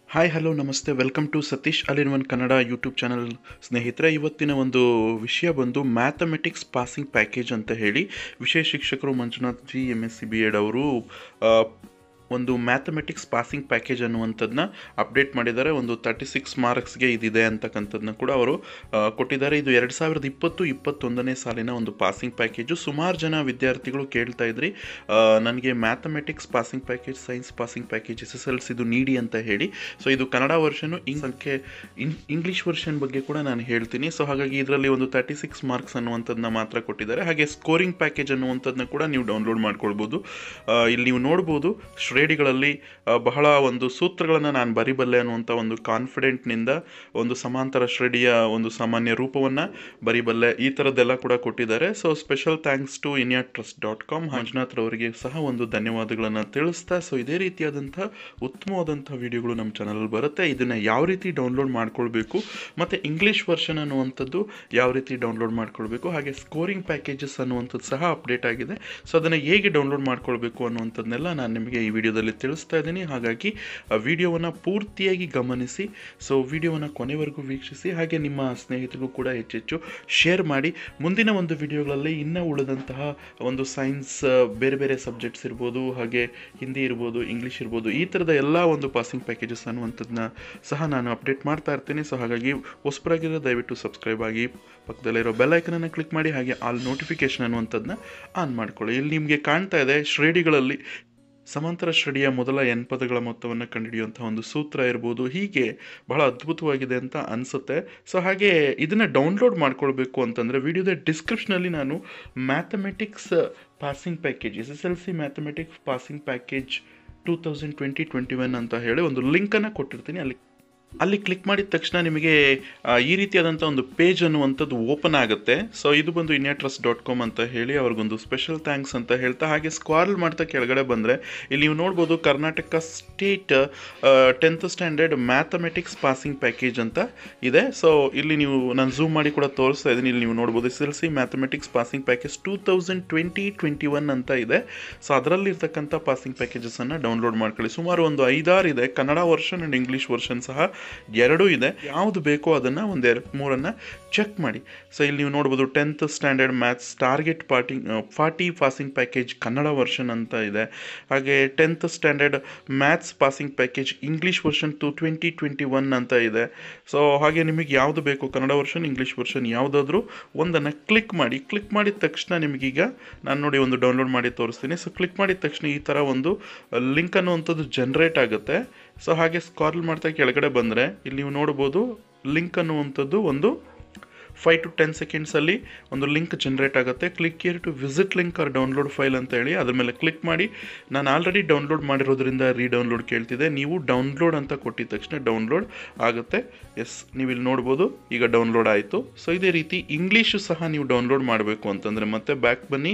hi hello ನಮಸ್ತೆ welcome to Satish all in one Kannada YouTube channel ಸ್ನೇಹಿತರೆ ಇವತ್ತಿನ ಒಂದು ವಿಷಯ ಬಂದು ಮ್ಯಾಥಮೆಟಿಕ್ಸ್ ಪಾಸಿಂಗ್ ಪ್ಯಾಕೇಜ್ ಅಂತ ಹೇಳಿ ವಿಷಯ ಶಿಕ್ಷಕರು Manjunath G M S C B ed ಅವರು ಆ, ಒಂದು ಮ್ಯಾಥಮೆಟಿಕ್ಸ್ ಪಾಸಿಂಗ್ ಪ್ಯಾಕೇಜ್ ಅನ್ನುವಂಥದ್ದನ್ನ ಅಪ್ಡೇಟ್ ಮಾಡಿದ್ದಾರೆ ಒಂದು ತರ್ಟಿ ಸಿಕ್ಸ್ ಮಾರ್ಕ್ಸ್ಗೆ ಇದಿದೆ ಅಂತಕ್ಕಂಥದ್ದನ್ನ ಕೂಡ ಅವರು ಆ, ಕೊಟ್ಟಿದ್ದಾರೆ ಇದು ಎರಡು ಸಾವಿರದ ಇಪ್ಪತ್ತು ಇಪ್ಪತ್ತೊಂದನೇ ಸಾಲಿನ ಒಂದು ಪಾಸಿಂಗ್ ಪ್ಯಾಕೇಜು ಸುಮಾರು ಜನ ವಿದ್ಯಾರ್ಥಿಗಳು ಕೇಳ್ತಾ ಇದ್ರಿ ಆ, ನನಗೆ mathematics passing package science passing package S S L ಸಿದು ನೀಡಿ ಅಂತ ಹೇಳಿ ಸೊ ಇದು ಕನ್ನಡ ವರ್ಷನು ಇಂಗ್ ಸಂಖ್ಯೆ ಇನ್ ಇಂಗ್ಲೀಷ್ ವರ್ಷನ್ ಬಗ್ಗೆ ಕೂಡ ನಾನು ಹೇಳ್ತೀನಿ ಸೊ ಹಾಗಾಗಿ ಇದರಲ್ಲಿ ಒಂದು ತರ್ಟಿ ಸಿಕ್ಸ್ ಮಾರ್ಕ್ಸ್ ಅನ್ನುವಂಥದ್ದನ್ನ ಮಾತ್ರ ಕೊಟ್ಟಿದ್ದಾರೆ ಹಾಗೆ ಸ್ಕೋರಿಂಗ್ ಪ್ಯಾಕೇಜ್ ಅನ್ನುವಂಥದ್ದನ್ನ ಕೂಡ ನೀವು ಡೌನ್ಲೋಡ್ ಮಾಡ್ಕೊಳ್ಬೋದು ಆ, ಇಲ್ಲಿ ನೀವು ನೋಡ್ಬೋದು ಶ್ರೇಣಿಗಳಲ್ಲಿ ಆ, ಬಹಳ ಒಂದು ಸೂತ್ರಗಳನ್ನು ನಾನು ಬರಿಬಲ್ಲೆ ಅನ್ನುವಂಥ ಒಂದು ಕಾನ್ಫಿಡೆಂಟ್ನಿಂದ ಒಂದು ಸಮಾಂತರ ಶ್ರೇಣಿಯ ಒಂದು ಸಾಮಾನ್ಯ ರೂಪವನ್ನು ಬರಿಬಲ್ಲೆ ಈ ಥರದ್ದೆಲ್ಲ ಕೂಡ ಕೊಟ್ಟಿದ್ದಾರೆ so special thanks to India trust dot com Manjunath ರವರಿಗೆ ಸಹ ಒಂದು ಧನ್ಯವಾದಗಳನ್ನು ತಿಳಿಸ್ತಾ ಸೊ ಇದೇ ರೀತಿಯಾದಂಥ ಉತ್ತಮವಾದಂಥ ವಿಡಿಯೋಗಳು ನಮ್ಮ ಚಾನಲಲ್ಲಿ ಬರುತ್ತೆ ಇದನ್ನು ಯಾವ ರೀತಿ ಡೌನ್ಲೋಡ್ ಮಾಡ್ಕೊಳ್ಬೇಕು ಮತ್ತು ಇಂಗ್ಲೀಷ್ ವರ್ಷನ್ ಅನ್ನುವಂಥದ್ದು ಯಾವ ರೀತಿ ಡೌನ್ಲೋಡ್ ಮಾಡ್ಕೊಳ್ಬೇಕು ಹಾಗೆ ಸ್ಕೋರಿಂಗ್ ಪ್ಯಾಕೇಜಸ್ ಅನ್ನುವಂಥದ್ದು ಸಹ ಅಪ್ಡೇಟ್ ಆಗಿದೆ ಸೊ ಅದನ್ನು ಹೇಗೆ ಡೌನ್ಲೋಡ್ ಮಾಡ್ಕೊಳ್ಬೇಕು ಅನ್ನುವಂಥದ್ದನ್ನೆಲ್ಲ ನಾನು ನಿಮಗೆ ಈ ವಿಡಿಯೋದಲ್ಲಿ ತಿಳಿಸ್ತಾ ಇದ್ದೀನಿ ಹಾಗಾಗಿ ಆ ವಿಡಿಯೋವನ್ನು ಪೂರ್ತಿಯಾಗಿ ಗಮನಿಸಿ ಸೊ ವಿಡಿಯೋವನ್ನು ಕೊನೆವರೆಗೂ ವೀಕ್ಷಿಸಿ ಹಾಗೆ ನಿಮ್ಮ ಸ್ನೇಹಿತರಿಗೂ ಕೂಡ ಹೆಚ್ಚೆಚ್ಚು ಶೇರ್ ಮಾಡಿ ಮುಂದಿನ ಒಂದು ವಿಡಿಯೋಗಳಲ್ಲಿ ಇನ್ನೂ ಉಳಿದಂತಹ ಒಂದು ಸೈನ್ಸ್ ಬೇರೆ ಬೇರೆ ಸಬ್ಜೆಕ್ಟ್ಸ್ ಇರ್ಬೋದು ಹಾಗೆ ಹಿಂದಿ ಇರ್ಬೋದು ಇಂಗ್ಲೀಷ್ ಇರ್ಬೋದು ಈ ಥರದ ಎಲ್ಲ ಒಂದು ಪಾಸಿಂಗ್ ಪ್ಯಾಕೇಜಸ್ ಅನ್ನುವಂಥದ್ದನ್ನ ಸಹ ನಾನು ಅಪ್ಡೇಟ್ ಮಾಡ್ತಾ ಇರ್ತೀನಿ ಸೊ ಹಾಗಾಗಿ ಹೊಸಬರಾಗಿರೋ ದಯವಿಟ್ಟು ಸಬ್ಸ್ಕ್ರೈಬ್ ಆಗಿ ಪಕ್ಕದಲ್ಲಿರೋ ಬೆಲ್ ಐಕನನ್ನು ಕ್ಲಿಕ್ ಮಾಡಿ ಹಾಗೆ ಆಲ್ ನೋಟಿಫಿಕೇಶನ್ ಅನ್ನುವಂಥದ್ದನ್ನ ಆನ್ ಮಾಡ್ಕೊಳ್ಳಿ ಇಲ್ಲಿ ನಿಮಗೆ ಕಾಣ್ತಾ ಇದೆ ಶ್ರೇಣಿಗಳಲ್ಲಿ ಸಮಾಂತರ ಶ್ರೇಣಿಯ ಮೊದಲ ಎನ್ ಪದಗಳ ಮೊತ್ತವನ್ನು ಕಂಡುಹಿಡಿಯುವಂಥ ಒಂದು ಸೂತ್ರ ಇರ್ಬೋದು ಹೀಗೆ ಬಹಳ ಅದ್ಭುತವಾಗಿದೆ ಅಂತ ಅನಿಸುತ್ತೆ ಸೊ ಹಾಗೆ ಇದನ್ನು ಡೌನ್ಲೋಡ್ ಮಾಡ್ಕೊಳ್ಬೇಕು ಅಂತಂದರೆ ವಿಡಿಯೋದ ಡಿಸ್ಕ್ರಿಪ್ಷನಲ್ಲಿ ನಾನು mathematics passing package S S L C mathematics passing package two thousand twenty twenty one ಅಂತ ಹೇಳಿ ಒಂದು ಲಿಂಕನ್ನು ಕೊಟ್ಟಿರ್ತೀನಿ ಅಲ್ಲಿ ಅಲ್ಲಿ ಕ್ಲಿಕ್ ಮಾಡಿದ ತಕ್ಷಣ ನಿಮಗೆ ಆ, ಈ ರೀತಿಯಾದಂಥ ಒಂದು ಪೇಜ್ ಅನ್ನುವಂಥದ್ದು ಓಪನ್ ಆಗುತ್ತೆ ಸೊ ಇದು ಬಂದು ಇಂಡಿಯಾ ಟ್ರಸ್ಟ್ ಡಾಟ್ ಕಾಮ್ ಅಂತ ಹೇಳಿ ಅವ್ರಿಗೊಂದು ಸ್ಪೆಷಲ್ ಥ್ಯಾಂಕ್ಸ್ ಅಂತ ಹೇಳ್ತಾ ಹಾಗೆ ಸ್ಕ್ವಾರ್ಲ್ ಮಾಡ್ತಾ ಕೆಳಗಡೆ ಬಂದರೆ ಇಲ್ಲಿ ನೀವು ನೋಡ್ಬೋದು Karnataka state tenth standard mathematics passing package ಅಂತ ಇದೆ ಸೊ ಇಲ್ಲಿ ನೀವು ನಾನು ಝೂಮ್ ಮಾಡಿ ಕೂಡ ತೋರಿಸ್ತಾ ಇದ್ದೀನಿ ಇಲ್ಲಿ ನೀವು ನೋಡ್ಬೋದು S L C mathematics passing package two thousand twenty twenty one ಅಂತ ಇದೆ ಸೊ ಅದರಲ್ಲಿರ್ತಕ್ಕಂಥ ಪಾಸಿಂಗ್ ಪ್ಯಾಕೇಜಸನ್ನು ಡೌನ್ಲೋಡ್ ಮಾಡ್ಕೊಳ್ಳಿ ಸುಮಾರು ಒಂದು ಐದಾರು ಇದೆ Kannada version and English version ಸಹ ಎರಡೂ ಇದೆ ಯಾವುದು ಬೇಕೋ ಅದನ್ನು ಒಂದೆರಡು ಮೂರನ್ನು ಚೆಕ್ ಮಾಡಿ ಸೊ ಇಲ್ಲಿ ನೀವು ನೋಡ್ಬೋದು tenth standard maths target parting forty passing package Kannada version ಅಂತ ಇದೆ ಹಾಗೆ tenth standard maths passing package English version two twenty twenty one ಅಂತ ಇದೆ ಸೊ ಹಾಗೆ ನಿಮಗೆ ಯಾವುದು ಬೇಕು ಕನ್ನಡ ವರ್ಷನ್ ಇಂಗ್ಲೀಷ್ ವರ್ಷನ್ ಯಾವುದಾದ್ರೂ ಒಂದನ್ನು ಕ್ಲಿಕ್ ಮಾಡಿ ಕ್ಲಿಕ್ ಮಾಡಿದ ತಕ್ಷಣ ನಿಮಗೀಗ ನಾನು ನೋಡಿ ಒಂದು ಡೌನ್ಲೋಡ್ ಮಾಡಿ ತೋರಿಸ್ತೀನಿ ಸೊ ಕ್ಲಿಕ್ ಮಾಡಿದ ತಕ್ಷಣ ಈ ಥರ ಒಂದು ಲಿಂಕ್ ಅನ್ನುವಂಥದ್ದು ಜನ್ರೇಟ್ ಆಗುತ್ತೆ ಸೊ ಹಾಗೆ ಸ್ಕಾರ್ಲ್ ಮಾಡ್ತಾ ಕೆಳಗಡೆ ಬಂದರೆ ಇಲ್ಲಿ ನೀವು ನೋಡ್ಬೋದು ಲಿಂಕ್ ಅನ್ನುವಂಥದ್ದು ಒಂದು ಫೈವ್ ಟು ಟೆನ್ ಸೆಕೆಂಡ್ಸಲ್ಲಿ ಒಂದು ಲಿಂಕ್ ಜನ್ರೇಟ್ ಆಗುತ್ತೆ click here to visit link or download file ಅಂತ ಹೇಳಿ ಅದ್ರ ಮೇಲೆ ಕ್ಲಿಕ್ ಮಾಡಿ ನಾನು ಆಲ್ರೆಡಿ ಡೌನ್ಲೋಡ್ ಮಾಡಿರೋದ್ರಿಂದ ರೀಡೌನ್ಲೋಡ್ ಕೇಳ್ತಿದೆ ನೀವು ಡೌನ್ಲೋಡ್ ಅಂತ ಕೊಟ್ಟಿದ ತಕ್ಷಣ ಡೌನ್ಲೋಡ್ ಆಗುತ್ತೆ ಎಸ್ ನೀವು ಇಲ್ಲಿ ನೋಡ್ಬೋದು ಈಗ ಡೌನ್ಲೋಡ್ ಆಯಿತು ಸೊ ಇದೇ ರೀತಿ ಇಂಗ್ಲೀಷು ಸಹ ನೀವು ಡೌನ್ಲೋಡ್ ಮಾಡಬೇಕು ಅಂತಂದರೆ ಮತ್ತೆ ಬ್ಯಾಕ್ ಬನ್ನಿ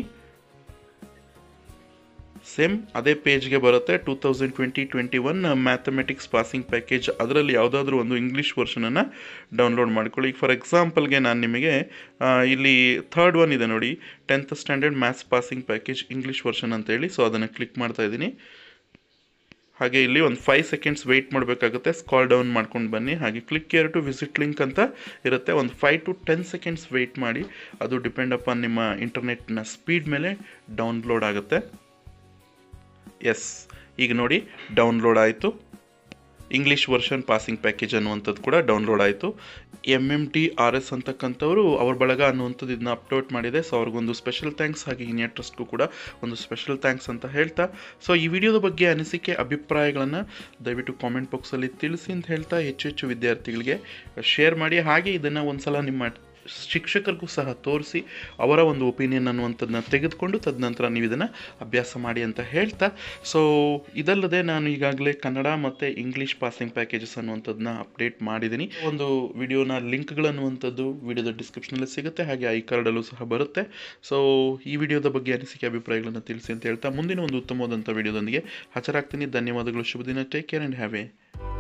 ಸೇಮ್ ಅದೇ ಪೇಜ್ಗೆ ಬರುತ್ತೆ two thousand twenty twenty one mathematics passing package ಅದರಲ್ಲಿ ಯಾವುದಾದ್ರೂ ಒಂದು ಇಂಗ್ಲೀಷ್ ವರ್ಷನನ್ನು ಡೌನ್ಲೋಡ್ ಮಾಡ್ಕೊಳ್ಳಿ ಈಗ ಫಾರ್ ಎಕ್ಸಾಂಪಲ್ಗೆ ನಾನು ನಿಮಗೆ ಆ, ಇಲ್ಲಿ ಥರ್ಡ್ ಒನ್ ಇದೆ ನೋಡಿ tenth standard maths passing package English version ಅಂತೇಳಿ ಸೊ ಅದನ್ನು ಕ್ಲಿಕ್ ಮಾಡ್ತಾ ಇದ್ದೀನಿ ಹಾಗೆ ಇಲ್ಲಿ ಒಂದು ಫೈವ್ ಸೆಕೆಂಡ್ಸ್ ವೆಯ್ಟ್ ಮಾಡಬೇಕಾಗುತ್ತೆ ಸ್ಕಾಲ್ ಡೌನ್ ಮಾಡ್ಕೊಂಡು ಬನ್ನಿ ಹಾಗೆ click here to visit link ಅಂತ ಇರುತ್ತೆ ಒಂದು five to ten seconds wait ಮಾಡಿ ಅದು ಡಿಪೆಂಡ್ ಅಪಾನ್ ನಿಮ್ಮ ಇಂಟರ್ನೆಟ್ನ ಸ್ಪೀಡ್ ಮೇಲೆ ಡೌನ್ಲೋಡ್ ಆಗುತ್ತೆ ಎಸ್ ಈಗ ನೋಡಿ ಡೌನ್ಲೋಡ್ ಆಯಿತು ಇಂಗ್ಲೀಷ್ ವರ್ಷನ್ ಪಾಸಿಂಗ್ ಪ್ಯಾಕೇಜ್ ಅನ್ನುವಂಥದ್ದು ಕೂಡ ಡೌನ್ಲೋಡ್ ಆಯಿತು M M T R S ಅಂತಕ್ಕಂಥವ್ರು ಅವ್ರ ಬಳಗ ಅನ್ನುವಂಥದ್ದು ಇದನ್ನ ಅಪ್ಲೋಡ್ ಮಾಡಿದೆ ಸೊ ಅವ್ರಿಗೊಂದು ಸ್ಪೆಷಲ್ ಥ್ಯಾಂಕ್ಸ್ ಹಾಗೆ ಇಂಡಿಯಾ ಟ್ರಸ್ಟ್ಗೂ ಕೂಡ ಒಂದು ಸ್ಪೆಷಲ್ ಥ್ಯಾಂಕ್ಸ್ ಅಂತ ಹೇಳ್ತಾ ಸೊ ಈ ವಿಡಿಯೋದ ಬಗ್ಗೆ ಅನಿಸಿಕೆ ಅಭಿಪ್ರಾಯಗಳನ್ನು ದಯವಿಟ್ಟು ಕಾಮೆಂಟ್ ಬಾಕ್ಸಲ್ಲಿ ತಿಳಿಸಿ ಅಂತ ಹೇಳ್ತಾ ಹೆಚ್ಚು ಹೆಚ್ಚು ವಿದ್ಯಾರ್ಥಿಗಳಿಗೆ ಶೇರ್ ಮಾಡಿ ಹಾಗೆ ಇದನ್ನು ಒಂದ್ಸಲ ನಿಮ್ಮ ಶಿಕ್ಷಕರಿಗೂ ಸಹ ತೋರಿಸಿ ಅವರ ಒಂದು ಒಪಿನಿಯನ್ ಅನ್ನುವಂಥದ್ದನ್ನ ತೆಗೆದುಕೊಂಡು ತದನಂತರ ನೀವು ಇದನ್ನು ಅಭ್ಯಾಸ ಮಾಡಿ ಅಂತ ಹೇಳ್ತಾ ಸೊ ಇದಲ್ಲದೆ ನಾನು ಈಗಾಗಲೇ ಕನ್ನಡ ಮತ್ತು ಇಂಗ್ಲೀಷ್ ಪಾಸಿಂಗ್ ಪ್ಯಾಕೇಜಸ್ ಅನ್ನುವಂಥದ್ದನ್ನ ಅಪ್ಡೇಟ್ ಮಾಡಿದ್ದೀನಿ ಒಂದು ವಿಡಿಯೋನ ಲಿಂಕ್ಗಳನ್ನುವಂಥದ್ದು ವಿಡಿಯೋದ ಡಿಸ್ಕ್ರಿಪ್ಷನಲ್ಲಿ ಸಿಗುತ್ತೆ ಹಾಗೆ ಐ ಕಾರ್ಡಲ್ಲೂ ಸಹ ಬರುತ್ತೆ ಸೊ ಈ ವಿಡಿಯೋದ ಬಗ್ಗೆ ಅನಿಸಿಕೆ ಅಭಿಪ್ರಾಯಗಳನ್ನು ತಿಳಿಸಿ ಅಂತ ಹೇಳ್ತಾ ಮುಂದಿನ ಒಂದು ಉತ್ತಮವಾದಂಥ ವಿಡಿಯೋದೊಂದಿಗೆ ಹಾಜರಾಗ್ತೀನಿ ಧನ್ಯವಾದಗಳು ಶುಭ ದಿನ take care and have A